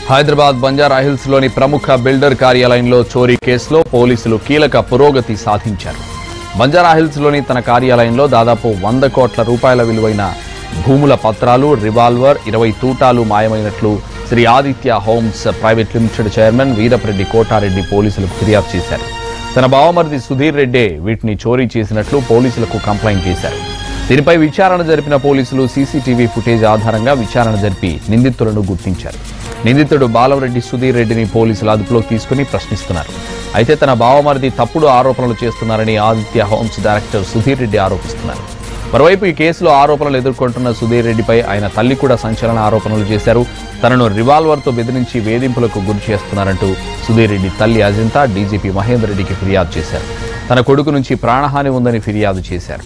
Hyderabad Banjara hills లోని ప్రముఖ builder కార్యాలయంలో చోరీ కేసులో పోలీసులు కీలక పురోగతి సాధించారు బంజారా హిల్స్ లోని తన కార్యాలయంలో దాదాపు వంద కోట్ల రూపాయల విలువైన భూముల పత్రాలు రివాల్వర్ ఇరవై తూటాలు మాయమైనట్లు Shri Aditya Homes private limited chairman Veerapreddy Kotareddy పోలీసులకు ఫిర్యాదు చేశారు తన బావమరిది సుధీర్ రెడ్డే వీటిని చోరీ చేసినట్లు పోలీసులకు కంప్లైంట్ చేశారు దీనిపై విచారణ జరిపిన పోలీసులు సీసీటీవీ ఫుటేజ్ ఆధారంగా విచారణ జరిపి నిందితులను గుర్తించారు నిందితుడు బాలవరెడ్డి సుధీర్ రెడ్డిని పోలీసులు అదుపులోకి తీసుకుని ప్రశ్నిస్తున్నారు అయితే తన బావమరిది తప్పుడు ఆరోపణలు చేస్తున్నారని ఆదిత్య హోమ్స్ డైరెక్టర్ సుధీర్ రెడ్డి ఆరోపిస్తున్నారు మరోవైపు ఈ కేసులో ఆరోపణలు ఎదుర్కొంటున్న సుధీర్ రెడ్డిపై ఆయన తల్లి కూడా సంచలన ఆరోపణలు చేశారు తనను రివాల్వర్తో బెదిరించి వేధింపులకు గురి చేస్తున్నారంటూ సుధీర్ రెడ్డి తల్లి అజంతా డీజీపీ మహేందర్ రెడ్డికి ఫిర్యాదు చేశారు తన కొడుకు నుంచి ప్రాణహాని ఉందని ఫిర్యాదు చేశారు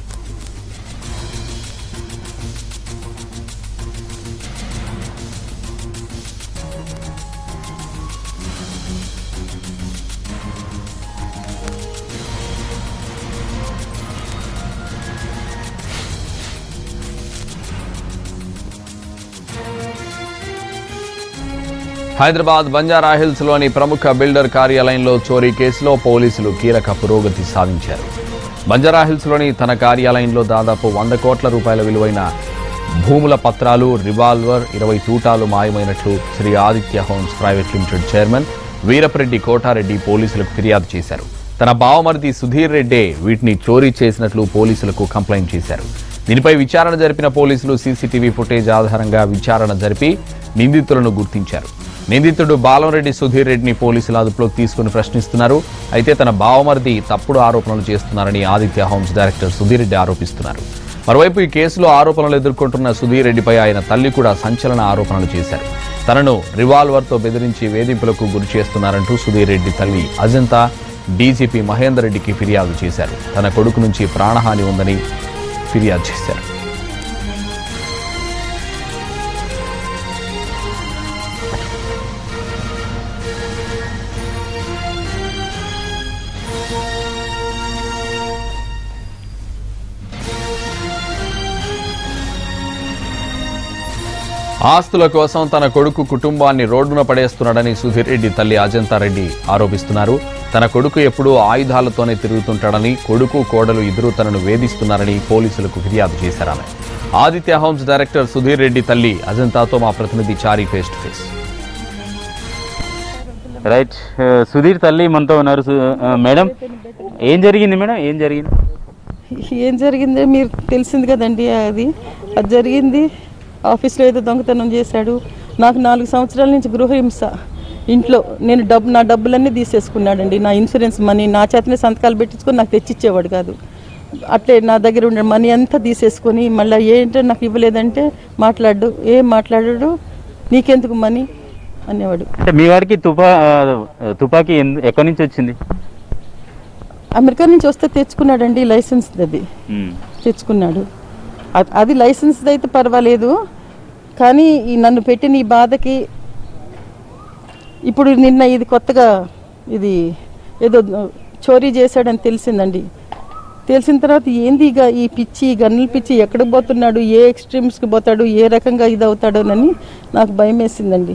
హైదరాబాద్ బంజారా హిల్స్ లోని ప్రముఖ బిల్డర్ కార్యాలయంలో చోరీ కేసులో పోలీసులు కీలక పురోగతి సాధించారు బంజారా హిల్స్ లోని తన కార్యాలయంలో దాదాపు వంద కోట్ల రూపాయల విలువైన భూముల పత్రాలు రివాల్వర్ ఇరవై తూటాలు మాయమైనట్లు Shri Aditya Homes private limited chairman Veerapreddy Kotareddy పోలీసులకు ఫిర్యాదు చేశారు తన బావమరిది సుధీర్ రెడ్డే వీటిని చోరీ చేసినట్లు పోలీసులకు కంప్లైంట్ చేశారు దీనిపై విచారణ జరిపిన పోలీసులు సీసీటీవీ ఫుటేజ్ ఆధారంగా విచారణ జరిపి నిందితులను గుర్తించారు నిందితుడు బాలంరెడ్డి సుధీర్ రెడ్డిని పోలీసులు అదుపులోకి తీసుకుని ప్రశ్నిస్తున్నారు అయితే తన బావమరిది తప్పుడు ఆరోపణలు చేస్తున్నారని ఆదిత్య హోమ్స్ డైరెక్టర్ సుధీర్ రెడ్డి ఆరోపిస్తున్నారు మరోవైపు ఈ కేసులో ఆరోపణలు ఎదుర్కొంటున్న సుధీర్ రెడ్డిపై ఆయన తల్లి కూడా సంచలన ఆరోపణలు చేశారు తనను రివాల్వర్తో బెదిరించి వేధింపులకు గురి చేస్తున్నారంటూ సుధీర్ రెడ్డి తల్లి అజంతా డీజీపీ మహేందర్ రెడ్డికి ఫిర్యాదు చేశారు తన కొడుకు నుంచి ప్రాణహాని ఉందని ఫిర్యాదు చేశారు ఆస్తుల కోసం తన కొడుకు కుటుంబాన్ని రోడ్డున పడేస్తున్నాడని సుధీర్ రెడ్డి తల్లి అజంతా రెడ్డి ఆరోపిస్తున్నారు తన కొడుకు ఎప్పుడూ ఆయుధాలతోనే తిరుగుతుంటాడని కొడుకు కోడలు ఇద్దరూ తనను వేధిస్తున్నారని పోలీసులకు ఫిర్యాదు చేశారు ఆమె ఆదిత్య హోమ్స్ డైరెక్టర్ సుధీర్ రెడ్డి తల్లి అజంతాతో మా ప్రతినిధి Chary face to face right ఆ, సుధీర్ తల్లి మనతో ఉన్నారు సు- ఆ, మేడం ఏం జరిగింది మేడం ఏం జరిగింది ఏం జరిగిందో మీరు తెలిసింది కదండి అది అది జరిగింది ఆఫీస్లో ఏదో దొంగతనం చేశాడు నాకు నాలుగు సంవత్సరాల నుంచి గృహహింస ఇంట్లో నేను డబ్బు నా డబ్బులన్నీ తీసేసుకున్నాడండి నా ఇన్సూరెన్స్ మనీ నా చేతనే సంతకాలు పెట్టించుకొని నాకు తెచ్చిచ్చేవాడు కాదు అట్లే నా దగ్గర ఉండే మనీ అంతా తీసేసుకొని మళ్ళీ ఏంటో నాకు ఇవ్వలేదంటే మాట్లాడు ఏం మాట్లాడాడు నీకెందుకు మనీ అనేవాడు అంటే మీ వాడికి తుపా ఆ, తుపాకీ ఎందు- ఎక్కడి నుంచి వచ్చింది అమెరికా నుంచి వస్తే తెచ్చుకున్నాడండి లైసెన్స్ అది ఉమ్. తెచ్చుకున్నాడు అ- అది లైసెన్స్ అయితే పర్వాలేదు కానీ ఈ నన్ను పెట్టిన ఈ బాధకి ఇప్పుడు నిన్న ఇది కొత్తగా ఇది ఏదో చోరీ చేశాడని తెలిసిందండి తెలిసిన తర్వాత ఏంది ఇక ఈ పిచ్చి ఈ గన్నుల పిచ్చి ఎక్కడికి పోతున్నాడు ఏ ఎక్స్ట్రీమ్స్కి పోతాడు ఏ రకంగా ఇది అవుతాడోనని నాకు భయం వేసిందండి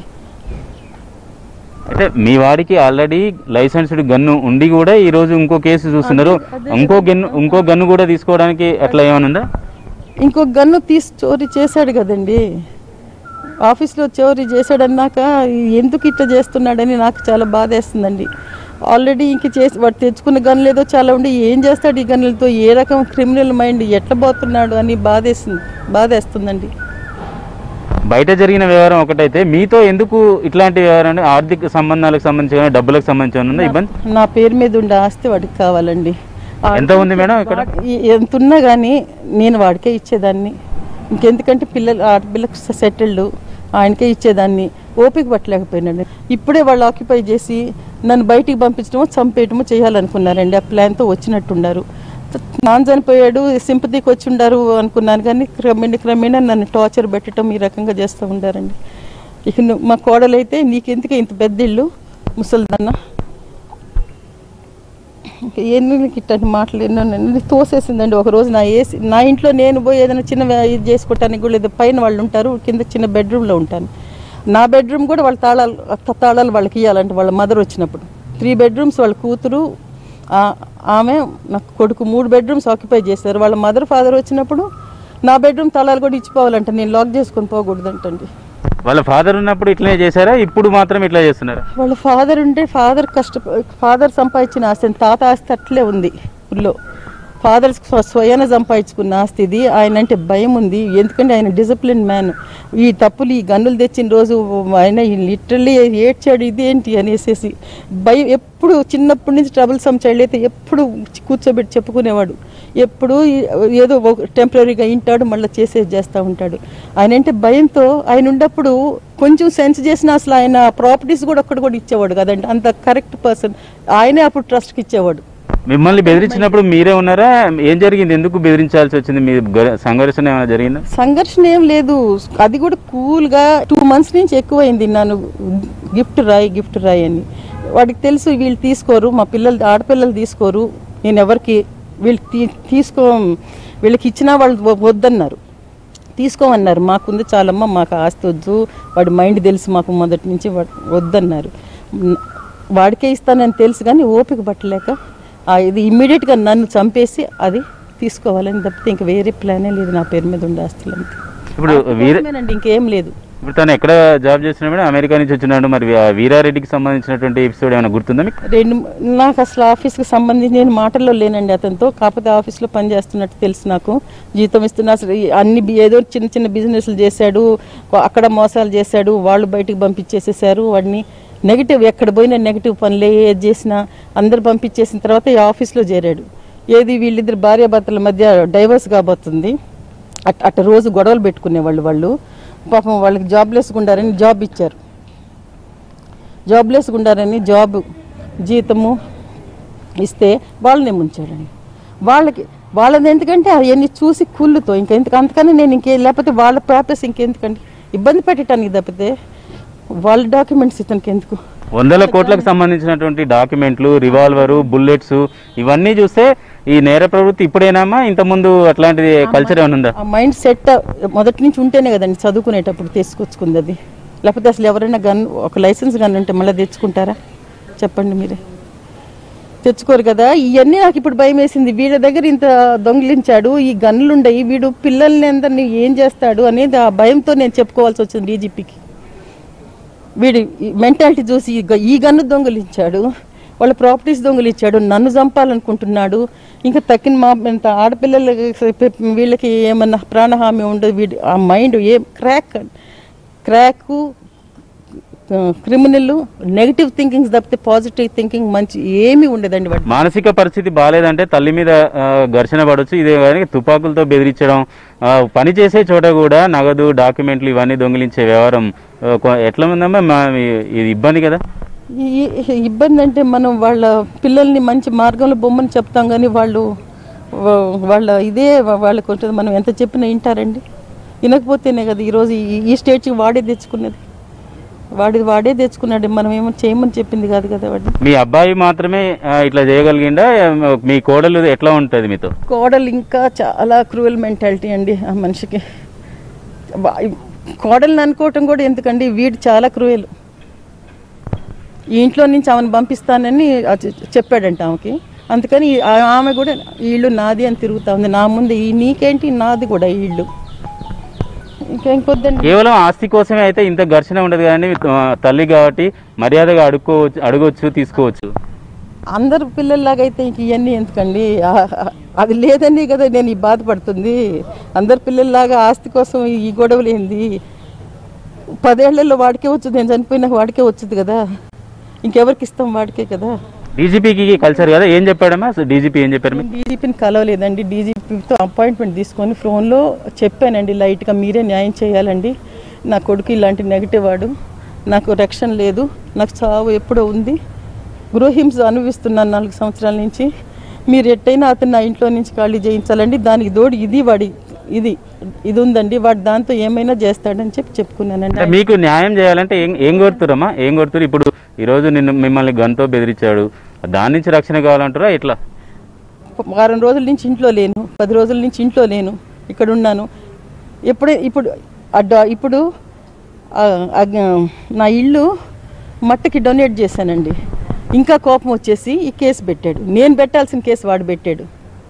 అంటే మీ వాడికి ఆల్రెడీ లైసెన్స్డ్ గన్ను ఉండి కూడా ఈ రోజు ఇంకో కేసు చూస్తున్నారు ఇంకో గన్ను ఇంకో గన్ను కూడా తీసుకోవడానికి అట్లా ఏమైనా ఉందా ఇంకో గన్ను తీసి చోరీ చేశాడు కదండి ఆఫీస్లో చోరీ చేశాడన్నాక ఎందుకు ఇట్లా చేస్తున్నాడని నాకు చాలా బాధేస్తుందండి ఆల్రెడీ ఇంక చేసి వాడు తెచ్చుకున్న గన్నులు ఏదో చాలా ఉండి ఏం చేస్తాడు ఈ గన్నులతో ఏ రకం క్రిమినల్ మైండ్ ఎట్లా పోతున్నాడు అని బాధేస్తుంది బాధేస్తుందండి బయట జరిగిన వ్యవహారం ఒకటైతే మీతో ఎందుకు ఇట్లాంటి వ్యవహారం ఆర్థిక సంబంధాలకు సంబంధించి కానీ డబ్బులకు సంబంధించి ఏమైనా ఉందా ఇబ్బంది నా పేరు మీద ఉండే ఆస్తి వాడికి కావాలండి ఆ- ఎంత ఉంది మేడం ఇక్కడ వాడి- ఎంత ఉన్నా కానీ నేను వాడికే ఇచ్చేదాన్ని ఇంకెందుకంటే పిల్లలు ఆడపిల్లకు సెటిల్డ్ ఆయనకే ఇచ్చేదాన్ని ఓపిక పట్టలేకపోయినాడు ఇప్పుడే వాళ్ళు ఆక్యుపై చేసి నన్ను బయటికి పంపించడమో చంపేయటమో చేయాలనుకున్నారండి ఆ ప్లాన్తో వచ్చినట్టున్నారు నాన్న చనిపోయాడు సింపతికి వచ్చి ఉండారు అనుకున్నాను కానీ క్రమేణ క్రమేణా నన్ను టార్చర్ పెట్టడం ఈ రకంగా చేస్తూ ఉండారండి ఇక నువ్వు- మా కోడలైతే నీకెందుకు ఇంత పెద్ద ఇల్లు ముసలిదన్న ఇంకా ఎన్ని ఇట్లాంటి మాటలు ఎన్నో నన్ను తోసేసిందండి ఒక రోజు నా ఏసి నా ఇంట్లో నేను పోయి ఏదైనా చిన్న వ్యా- ఇది చేసుకోవటానికి కూడా లేదు పైన వాళ్ళు ఉంటారు కింద చిన్న బెడ్రూమ్లో ఉంటాను నా బెడ్రూమ్ కూడా వాళ్ళ తాళాలు త- తాళాలు వాళ్ళకి ఇవ్వాలంటే వాళ్ళ మదర్ వచ్చినప్పుడు త్రీ బెడ్రూమ్స్ వాళ్ళ కూతురు ఆ- ఆమె నా కొడుకు మూడు బెడ్రూమ్స్ ఆక్యుపై చేశారు వాళ్ళ మదర్ ఫాదర్ వచ్చినప్పుడు నా బెడ్రూమ్ తాళాలు కూడా ఇచ్చిపోవాలంట నేను లాక్ చేసుకొని పోకూడదంటండి వాళ్ళ ఫాదర్ ఉన్నప్పుడు ఇట్లనే చేశారా ఇప్పుడు మాత్రం ఇట్లా చేస్తున్నారా వాళ్ళ ఫాదర్ ఉంటే ఫాదర్ కష్ట ఫాదర్ సంపాదించిన ఆస్తి తాత ఆస్తి అట్లే ఉంది ఊళ్ళో ఫాదర్ స్వ- స్వయాన సంపాదించుకున్న ఆస్తి ఇది ఆయన అంటే భయం ఉంది ఎందుకంటే ఆయన డిసిప్లిన్ మ్యాన్ ఈ తప్పులు ఈ గన్నులు తెచ్చిన రోజు ఆయన లిటరల్లీ ఏడ్చాడు ఇదేంటి అనేసేసి భయం ఎప్పుడు చిన్నప్పటి నుంచి ట్రబుల్ సమ్ చైల్డ్ అయితే ఎప్పుడు కూర్చోబెట్టి చెప్పుకునేవాడు ఎప్పుడు ఏదో టెంపరీగా ఇంటాడు మళ్ళీ చేసేది చేస్తూ ఉంటాడు ఆయన అంటే భయంతో ఆయన ఉన్నప్పుడు కొంచెం సెన్స్ చేసిన అసలు ఆయన ప్రాపర్టీస్ కూడా ఒక్కటి కూడా ఇచ్చేవాడు కదండి అంత కరెక్ట్ పర్సన్ ఆయనే అప్పుడు ట్రస్ట్కి ఇచ్చేవాడు మిమ్మల్ని బెదిరించినప్పుడు మీరే ఉన్నారా ఏం జరిగింది ఎందుకు బెదిరించాల్సి వచ్చింది మీ గ- సంఘర్షణ ఏమైనా జరిగిందా సంఘర్షణ ఏం లేదు అది కూడా కూల్గా టూ మంత్స్ నుంచి ఎక్కువైంది నన్ను గిఫ్ట్ రాయి గిఫ్ట్ రాయి అని వాడికి తెలుసు వీళ్ళు తీసుకోరు మా పిల్లలు ఆడపిల్లలు తీసుకోరు నేను ఎవరికి వీళ్ళు తీ తీసుకో వీళ్ళకి ఇచ్చినా వాళ్ళు వ- వద్దన్నారు తీసుకోమన్నారు మాకుంది చాలమ్మ మాకు ఆస్తి వద్దు వాడి మైండ్ తెలుసు మాకు మొదటి నుంచి వాడు వద్దన్నారు న- వాడికే ఇస్తానని తెలుసు కానీ ఓపిక పట్టలేక ఆ ఇది ఇమ్మీడియట్గా నన్ను చంపేసి అది తీసుకోవాలని తప్పితే ఇంక వేరే ప్లానే లేదు నా పేరు మీద ఉండే ఆస్తులు అంతే ఇప్పుడు వీర కోసమేనండి, ఇంకేం లేదు ఇప్పుడు తను ఎక్కడ జాబ్ చేస్తున్నాడు అమెరికా నుంచి వచ్చినాడు మరి వీ- వీరారెడ్డికి సంబంధించినటువంటి ఎపిసోడ్ ఏమైనా గుర్తుందా మీకు రెండు నాకు అసలు ఆఫీస్కి సంబంధించి నేను మాటల్లో లేనండి అతనితో కాకపోతే ఆఫీస్లో పని చేస్తున్నట్టు తెలుసు నాకు జీతం ఇస్తున్నా అసలు ఈ అన్ని బి- ఏదో చిన్న చిన్న బిజినెస్లు చేశాడు అక్కడ మోసాలు చేశాడు వాళ్ళు బయటికి పంపించేసేసారు వాడిని నెగిటివ్ ఎక్కడ పోయినా నెగిటివ్ పనులే ఏది చేసినా అందరు పంపించేసిన తర్వాత ఈ ఆఫీస్లో చేరాడు ఏది వీళ్ళిద్దరు భార్యాభర్తల మధ్య డైవర్స్ కాబోతుంది అట్ అట్ట రోజు గొడవలు పెట్టుకునేవాళ్ళు వాళ్ళు పాపం వాళ్ళకి జాబ్లెస్ ఉండారని జాబ్ ఇచ్చారు జాబ్లెస్ ఉండారని జాబ్ జీతము ఇస్తే వాళ్ళని ముంచాడండి వాళ్ళకి వాళ్ళది ఎందుకంటే అవన్నీ చూసి కుళ్ళుతో ఇంకా ఎందుకు అంతకని నేను ఇంకే లేకపోతే వాళ్ళ పేపర్స్ ఇంకెందుకండి ఇబ్బంది పెట్టడానికి తప్పితే వాళ్ళ డాక్యుమెంట్స్ ఇతనికి ఎందుకు వందల కోట్లకు సంబంధించినటువంటి డాక్యుమెంట్లు రివాల్వరు బుల్లెట్స్ ఇవన్నీ చూస్తే ఈ నేర ప్రవృత్తి ఇప్పుడేనామా ఇంతకుముందు అట్లాంటిది కల్చర్ ఏమైనా ఉందా ఆ మైండ్ సెట్ మొదటి నుంచి ఉంటేనే కదండి చదువుకునేటప్పుడు తీసుకొచ్చుకుంది అది లేకపోతే అసలు ఎవరైనా గన్ ఒక లైసెన్స్ గన్ ఉంటే మళ్ళీ తెచ్చుకుంటారా చెప్పండి మీరే తెచ్చుకోరు కదా ఇవన్నీ నాకు ఇప్పుడు భయం వేసింది వీడి దగ్గర ఇంత దొంగిలించాడు ఈ గన్నులు ఉండయి వీడు పిల్లల్ని అందరినీ ఏం చేస్తాడు అనేది ఆ భయంతో నేను చెప్పుకోవాల్సి వచ్చింది డీజీపీకి వీడి మెంటాలిటీ చూసి ఈ గ- ఈ గన్ను దొంగలించాడు వాళ్ళ ప్రాపర్టీస్ దొంగలించాడు నన్ను చంపాలనుకుంటున్నాడు ఇంకా తక్కిన మా ఇంత ఆడపిల్లలకి వీళ్ళకి ఏమన్నా ప్రాణహామీ ఉండదు వీడి ఆ mind a crack crack criminal negative thinkings తప్పితే పాజిటివ్ థింకింగ్ మంచి ఏమీ ఉండదండి వాడు మానసిక పరిస్థితి బాగాలేదంటే తల్లి మీద ఆ, ఘర్షణ పడవచ్చు ఇదే కానీ తుపాకులతో బెదిరించడం ఆ, పని చేసే చోట కూడా నగదు డాక్యుమెంట్లు ఇవన్నీ దొంగిలించే వ్యవహారం ఆ, కొ- ఎట్లా ఉందమ్మా మా- ఇది ఇబ్బంది కదా ఈ ఈ ఇబ్బంది అంటే మనం వాళ్ళ పిల్లల్ని మంచి మార్గంలో బొమ్మని చెప్తాం కానీ వాళ్ళు వా- వాళ్ళ ఇదే వా- వాళ్ళకు ఉంటుంది మనం ఎంత చెప్పినా వింటారండి వినకపోతేనే కదా ఈరోజు ఈ- ఈ స్టేజ్కి వాడే తెచ్చుకున్నది వాడి వాడే తెచ్చుకున్నాడు మనం ఏమో చేయమని చెప్పింది కాదు కదా వాడిని మీ అబ్బాయి మాత్రమే ఆ, ఇట్లా చేయగలిగిండా మీ కోడలు ఎట్లా ఉంటుంది మీతో కోడలు ఇంకా చాలా క్రూయల్ మెంటాలిటీ అండి ఆ మనిషికి వా- కోడల్ని అనుకోవటం కూడా ఎందుకండి వీడు చాలా క్రూయల్ ఈ ఇంట్లో నుంచి ఆమెను పంపిస్తానని ఆ చె- చెప్పాడంట ఆమెకి అందుకని ఆ- ఆమె కూడా ఈ ఇల్లు నాది అని తిరుగుతా ఉంది నా ముందు ఈ నీకేంటి నాది కూడా ఈ ఇల్లు ఇంకా ఇంకొద్దండి కేవలం ఆస్తి కోసమే అయితే ఇంత ఘర్షణ ఉండదు కానీ ఆ, తల్లి కాబట్టి మర్యాదగా అడుక్కోవచ్చు అడగొచ్చు తీసుకోవచ్చు అందరు పిల్లల్లాగా అయితే ఇంక ఇవన్నీ ఎందుకండి ఆ- ఆ- అది లేదని కదా నేను ఈ బాధపడుతుంది అందరు పిల్లల్లాగా ఆస్తి కోసం ఈ గొడవలు ఏంది పదేళ్లలో వాడికే వచ్చింది నేను చనిపోయినాక వాడికే వచ్చింది కదా ఇంకెవరికి ఇస్తాం వాడికే కదా డీజీపీకి కల్చర్ కదా ఏం చెప్పాడమ్మా డీజీపీ ఏం చెప్పారు మీకు? డీజీపీని కలవలేదండి డీజీపీతో అపాయింట్మెంట్ తీసుకొని ఫోన్లో చెప్పానండి లైట్గా మీరే న్యాయం చేయాలండి నా కొడుకు ఇలాంటి నెగిటివ్ వాడు నాకు రక్షణ లేదు నాకు చావు ఎప్పుడో ఉంది గృహహింస అనుభవిస్తున్నాను నాలుగు సంవత్సరాల నుంచి మీరు ఎట్టయినా అతను నా ఇంట్లో నుంచి ఖాళీ చేయించాలండి దానికి తోడు ఇది వాడి ఇది ఇది ఉందండి వాడు దాంతో ఏమైనా చేస్తాడని చెప్పి చెప్పుకున్నానండి అంటే మీకు న్యాయం చేయాలంటే ఏం ఏం కోరుతురమ్మా ఏం కోరుతురు ఇప్పుడు ఈరోజు నిన్ను మిమ్మల్ని గన్తో బెదిరించాడు దాని నుంచి రక్షణ కావాలంటారా ఎట్లా వారం రోజుల నుంచి ఇంట్లో లేను పది రోజుల నుంచి ఇంట్లో లేను ఇక్కడ ఉన్నాను ఎప్పుడే ఇప్పుడు అడ్డ ఇప్పుడు ఆ, ఆ, నా ఇల్లు మట్టికి డొనేట్ చేశానండి ఇంకా కోపం వచ్చేసి ఈ కేసు పెట్టాడు నేను పెట్టాల్సిన కేసు వాడు పెట్టాడు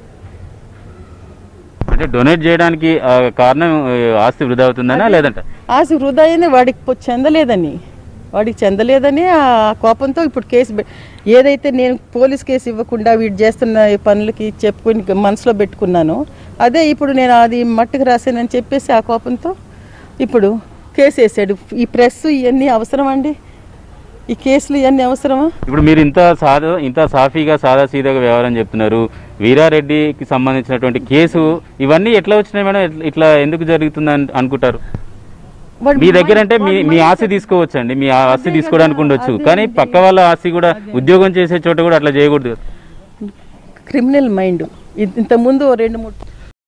అంటే డొనేట్ చేయడానికి ఆ, కారణం ఆ, ఆస్తి వృధా అవుతుందనా లేదంట ఆశ హృదయనే వాడికి పొ- చెందలేదని వాడికి చెందలేదని ఆ కోపంతో ఇప్పుడు కేసు పె- ఏదైతే నేను పోలీస్ కేసు ఇవ్వకుండా వీడు చేస్తున్న ఈ పనులకి చెప్పుకుని మనసులో పెట్టుకున్నానో అదే ఇప్పుడు నేను అది మట్టుకు రాశానని చెప్పేసి ఆ కోపంతో ఇప్పుడు కేసు వేసాడు ఈ ప్రెస్ ఇవన్నీ అవసరం అండి ఈ కేసులు ఇవన్నీ అవసరమా ఇప్పుడు మీరు ఇంత సాదా ఇంత సాఫీగా సాదా సీదాగా వ్యవహారం చెప్తున్నారు వీరారెడ్డికి సంబంధించినటువంటి కేసు ఇవన్నీ ఎట్లా వచ్చినాయి మేడం ఎట్ల- ఇట్లా ఎందుకు జరుగుతుంది అని అనుకుంటారు వాడు మీ దగ్గర అంటే మీ వాడు మీ ఆస్తి mindset- తీసుకోవచ్చండి మీ ఆస్తి అదే తీసుకోవడానికి కదా, ఉండొచ్చు అదే కానీ అండి. పక్క వాళ్ళ ఆస్తి కూడా ఉద్యోగం చేసే చోట కూడా అట్లా చేయకూడదు క్రిమినల్ మైండ్ ఇంతకుముందు ఓ రెండు మూడు